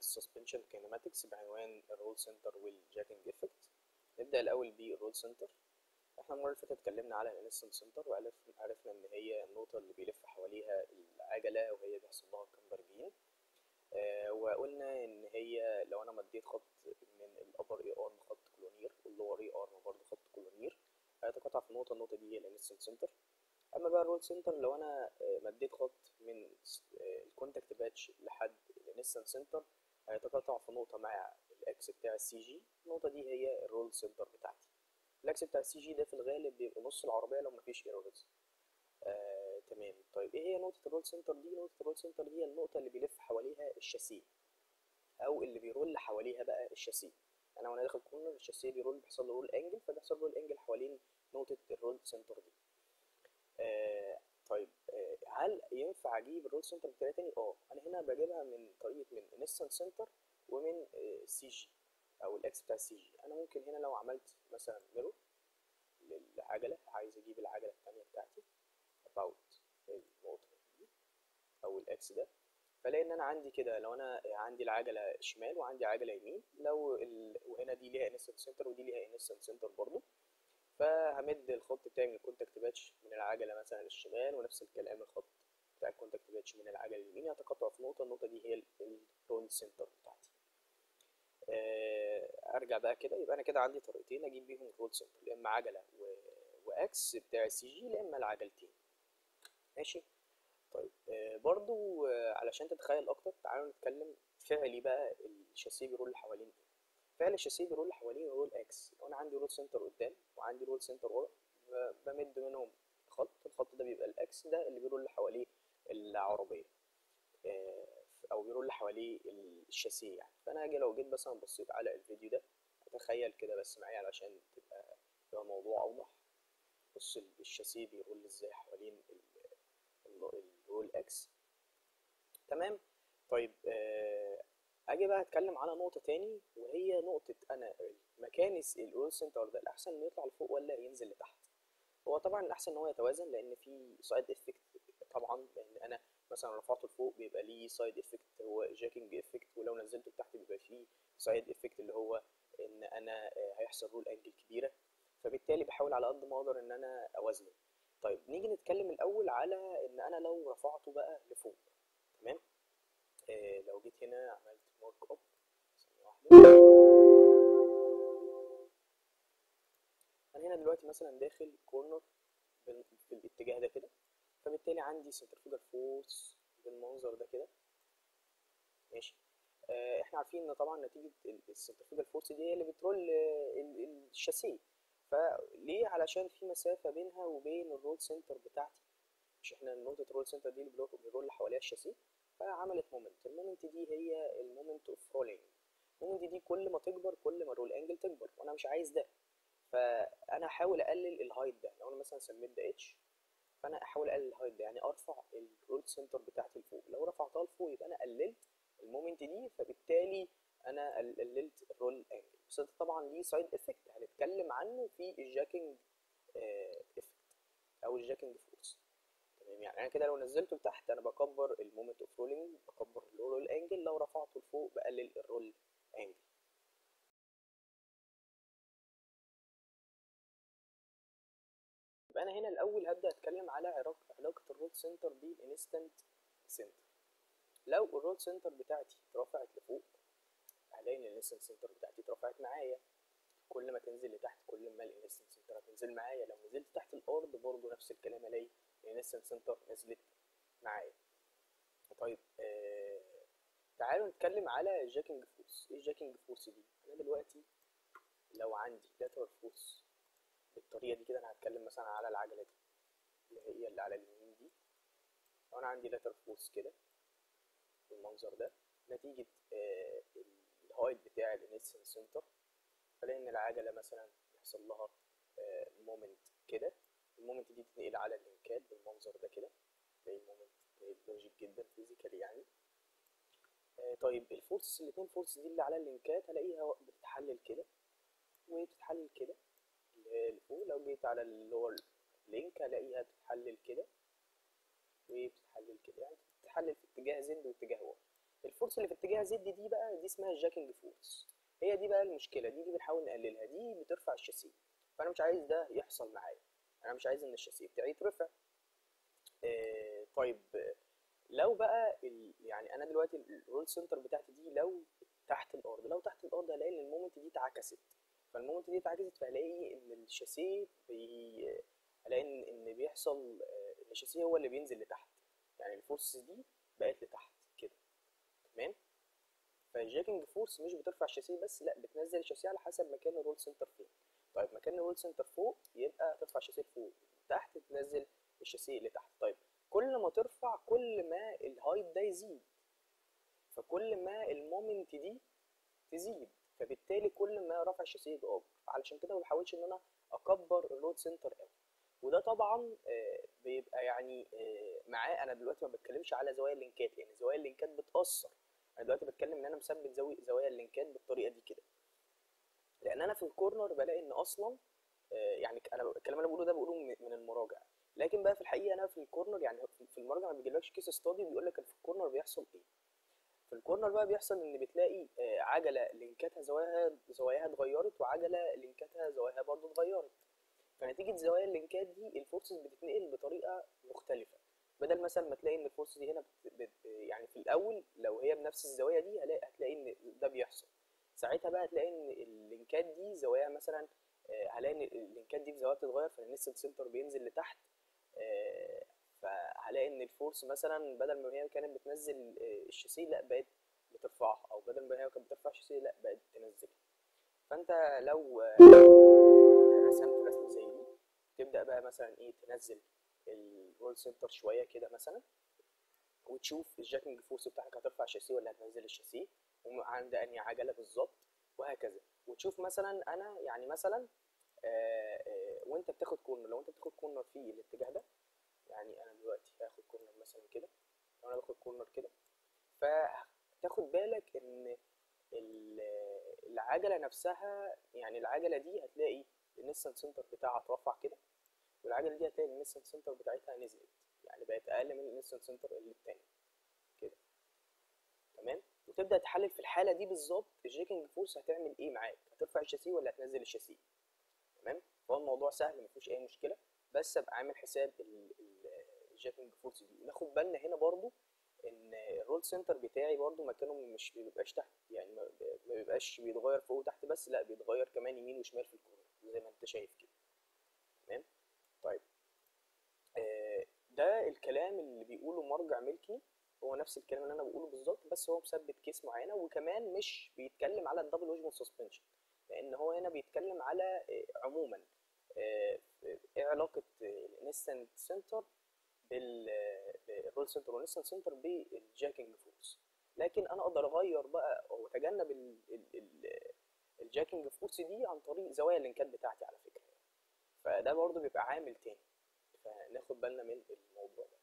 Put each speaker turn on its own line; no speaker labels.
السسبنشن كينماتكس بعنوان الرول سنتر والجاكينج افكت نبدا الاول بالرول سنتر احنا المره اللي فاتت اتكلمنا على الانستنت سنتر وعرفنا ان هي النقطه اللي بيلف حواليها العجله وهي بيحصل لها كونفرجين آه وقلنا ان هي لو انا مديت خط من الابر اي ارم خط كولونير واللور اي ارم برضه خط كولونير هيتقاطع في نقطه النقطه دي هي الانستنت سنتر اما بقى الرول سنتر لو انا مديت خط من الكونتاكت باتش لحد الانستنت سنتر هيتقاطع في نقطه مع الاكس بتاع السي جي النقطه دي هي الرول سنتر بتاعتي الاكس بتاع السي جي ده في الغالب بيبقى نص العربيه لو مفيش ايرورز آه، تمام طيب ايه هي نقطه الرول سنتر دي نقطه الرول سنتر دي هي النقطه اللي بيلف حواليها الشاسيه او اللي بيرول حواليها بقى الشاسيه انا وانا داخل كورنر الشاسيه بيرول بيحصل له رول انجل فبيحصل رول انجل حوالين نقطه الرول سنتر دي آه طيب آه هل ينفع اجيب الرول سنتر بطريقه تاني اه انا هنا بجيبها من طريقه من انستنت سنتر ومن سي جي او الاكس بتاع السي جي انا ممكن هنا لو عملت مثلا ميرور للعجله عايز اجيب العجله الثانيه بتاعتي about النقطه دي او الاكس ده فلاقي ان انا عندي كده لو انا عندي العجله شمال وعندي عجله يمين لو ال... وهنا دي ليها انستنت سنتر ودي ليها انستنت سنتر برضو فهمد الخط بتاعي من الكونتاكت باتش من العجله مثلا للشمال ونفس الكلام الخط بتاع الكونتاكت باتش من العجله اليمين يتقاطع في نقطه النقطه دي هي الرول سنتر بتاعتي ارجع بقى كده يبقى انا كده عندي طريقتين اجيب بيهم الرول سنتر يا اما عجله و... واكس بتاع السي جي يا اما العجلتين ماشي طيب آه برضو آه علشان تتخيل اكتر تعالوا نتكلم فعلي بقى الشاسيه بيرول حوالين ايه فعل الشاسيه بيرول حوالين رول اكس لو انا عندي رول سنتر قدام وعندي رول سنتر ورا بمد منهم خط الخط ده بيبقى الاكس ده اللي بيرول حواليه العربيه آه او بيرول حواليه الشاسيه يعني فانا هاجي لو جيت مثلا بصيت على الفيديو ده اتخيل كده بس معايا علشان تبقى تبقى الموضوع اوضح بص الشاسيه بيرول ازاي حوالين الرول اكس تمام طيب آه اجي بقى اتكلم على نقطه تاني وهي نقطه انا مكان الرول سنتر ده الاحسن انه يطلع لفوق ولا ينزل لتحت هو طبعا الاحسن ان هو يتوازن لان في سايد افكت طبعا لان انا مثلا رفعته لفوق بيبقى ليه سايد افكت هو جاكينج افكت ولو نزلته لتحت بيبقى فيه سايد افكت اللي هو ان انا هيحصل رول انجل كبيره فبالتالي بحاول على قد ما اقدر ان انا اوازنه طيب نيجي نتكلم الاول على ان انا لو رفعته بقى لفوق تمام آه لو جيت هنا عملت مارك اب ثانيه واحده انا هنا دلوقتي مثلا داخل كورنر في الاتجاه ده كده فبالتالي عندي سنترفيوجال فورس بالمنظر ده كده ماشي آه احنا عارفين ان طبعا نتيجه السنترفيوجال فورس دي هي اللي بترول الشاسيه فليه علشان في مسافه بينها وبين الرول سنتر بتاعتي مش احنا نقطه الرول سنتر دي اللي بيرول حواليها الشاسيه فعملت مومنت المومنت دي هي المومنت اوف رولينج المومنت دي كل ما تكبر كل ما الرول انجل تكبر وانا مش عايز ده فانا احاول اقلل الهايت ده لو انا مثلا سميت ده اتش فانا احاول اقلل الهايت ده يعني ارفع الرول سنتر بتاعتي لفوق لو رفعتها لفوق يبقى انا قللت المومنت دي فبالتالي انا قللت الرول انجل بس ده طبعا ليه سايد افكت هنتكلم عنه في الجاكينج افكت او الجاكينج فورس تمام يعني انا كده لو نزلته لتحت انا بكبر المومنت اوف رولينج بكبر الرول انجل لو رفعته لفوق بقلل الرول انجل يبقى انا هنا الاول هبدا اتكلم على علاقه الرول سنتر بالانستنت سنتر لو الرول سنتر بتاعتي اترفعت لفوق هلاقي ان الانستنت سنتر بتاعتي اترفعت معايا كل ما تنزل لتحت كل ما الانستنت سنتر هتنزل معايا لو نزلت تحت الارض برضو نفس الكلام الاقي الانستنت سنتر نزلت معايا طيب آه تعالوا نتكلم على الجاكينج فورس ايه الجاكينج فورس دي انا دلوقتي لو عندي لاترال فورس بالطريقه دي كده انا هتكلم مثلا على العجله دي اللي هي اللي على اليمين دي لو انا عندي لاترال فورس كده بالمنظر ده نتيجه آه الهايت بتاع الانستنت سنتر فلاقي ان العجله مثلا يحصل لها آه مومنت كده المومنت دي تتنقل على اللينكات بالمنظر ده كده تلاقي المومنت لوجيك جدا فيزيكالي يعني آه طيب الفورس الاثنين فورس دي اللي على اللينكات هلاقيها بتتحلل كده وبتتحلل كده اللي فوق لو جيت على اللور لينك هلاقيها بتتحلل كده وبتتحلل كده يعني بتتحلل في اتجاه زد واتجاه واي الفورس اللي في اتجاه زد دي بقى دي اسمها الجاكينج فورس هي دي بقى المشكله دي, دي بنحاول نقللها دي بترفع الشاسيه فانا مش عايز ده يحصل معايا انا مش عايز ان الشاسيه بتاعي يترفع آه طيب لو بقى ال... يعني انا دلوقتي الرول سنتر بتاعتي دي لو تحت الارض لو تحت الارض هلاقي ان المومنت دي اتعكست فالمومنت دي اتعكست فهلاقي ان الشاسيه بي... هلاقي ان ان بيحصل ان الشاسيه هو اللي بينزل لتحت يعني الفورس دي بقت لتحت كده تمام فالجاكينج فورس مش بترفع الشاسيه بس لا بتنزل الشاسيه على حسب مكان الرول سنتر فين طيب مكان الرول سنتر فوق يبقى ترفع الشاسيه لفوق تحت تنزل الشاسيه لتحت طيب كل ما ترفع كل ما الهايت ده يزيد فكل ما المومنت دي تزيد فبالتالي كل ما رفع الشاسيه يبقى اكبر علشان كده ما بحاولش ان انا اكبر الرود سنتر قوي وده طبعا بيبقى يعني معاه انا دلوقتي ما بتكلمش على زوايا اللينكات لان زوايا اللينكات بتاثر انا دلوقتي بتكلم ان انا مثبت زاويه زوايا اللينكات بالطريقه دي كده لان انا في الكورنر بلاقي ان اصلا يعني انا الكلام اللي بقوله ده بقوله من المراجع لكن بقى في الحقيقه انا في الكورنر يعني في المراجع ما بيجيلكش كيس ستادي بيقول لك في الكورنر بيحصل ايه في الكورنر بقى بيحصل ان بتلاقي عجله لينكاتها زواياها زواياها اتغيرت وعجله لينكاتها زواياها برضو اتغيرت فنتيجه زوايا اللينكات دي الفورسز بتتنقل بطريقه مختلفه بدل مثلا ما تلاقي ان الفورس دي هنا بت... بت... يعني في الاول لو هي بنفس الزاويه دي هلاقي هتلاقي ان ده بيحصل ساعتها بقى هتلاقي ان اللينكات دي زواياها مثلا هلاقي ان اللينكات دي في زوايا بتتغير فالنسل سنتر بينزل لتحت فهلاقي ان الفورس مثلا بدل ما هي كانت بتنزل الشاسيه لا بقت بترفعها او بدل ما هي كانت بترفع الشاسيه لا بقت تنزلها فانت لو رسمت رسمه زي دي تبدا بقى مثلا ايه تنزل الرول سنتر شويه كده مثلا وتشوف الجاكينج فورس بتاعك هترفع الشاسيه ولا هتنزل الشاسيه وعند انهي عجله بالظبط وهكذا وتشوف مثلا انا يعني مثلا آآ آآ وانت بتاخد كورنر لو انت بتاخد كورنر في الاتجاه ده يعني انا دلوقتي هاخد كورنر مثلا كده لو انا باخد كورنر كده فتاخد بالك ان العجله نفسها يعني العجله دي هتلاقي النسن سنتر بتاعها اترفع كده والعجله دي هتلاقي النسن سنتر بتاعتها نزلت يعني بقت اقل من النسن سنتر اللي التاني كده تمام وتبدا تحلل في الحاله دي بالظبط الجاكينج فورس هتعمل ايه معاك هترفع الشاسيه ولا هتنزل الشاسيه تمام فهو الموضوع سهل مفيهوش اي مشكله بس ابقى عامل حساب الجاكينج فورس دي ناخد بالنا هنا برضو ان الرول سنتر بتاعي برضو مكانه مش بيبقاش تحت يعني ما بيبقاش بيتغير فوق وتحت بس لا بيتغير كمان يمين وشمال في الكورنر زي ما انت شايف كده تمام طيب آه ده الكلام اللي بيقوله مرجع ملكي هو نفس الكلام اللي انا بقوله بالظبط بس هو مثبت كيس معينه وكمان مش بيتكلم على الدبل ويجمنت سسبنشن لان هو هنا بيتكلم على عموما ايه علاقه الانستنت سنتر بالرول سنتر والانستنت سنتر بالجاكينج فورس لكن انا اقدر اغير بقى واتجنب الجاكينج فورس دي عن طريق زوايا اللينكات بتاعتي على فكره فده برضو بيبقى عامل تاني فناخد بالنا من الموضوع ده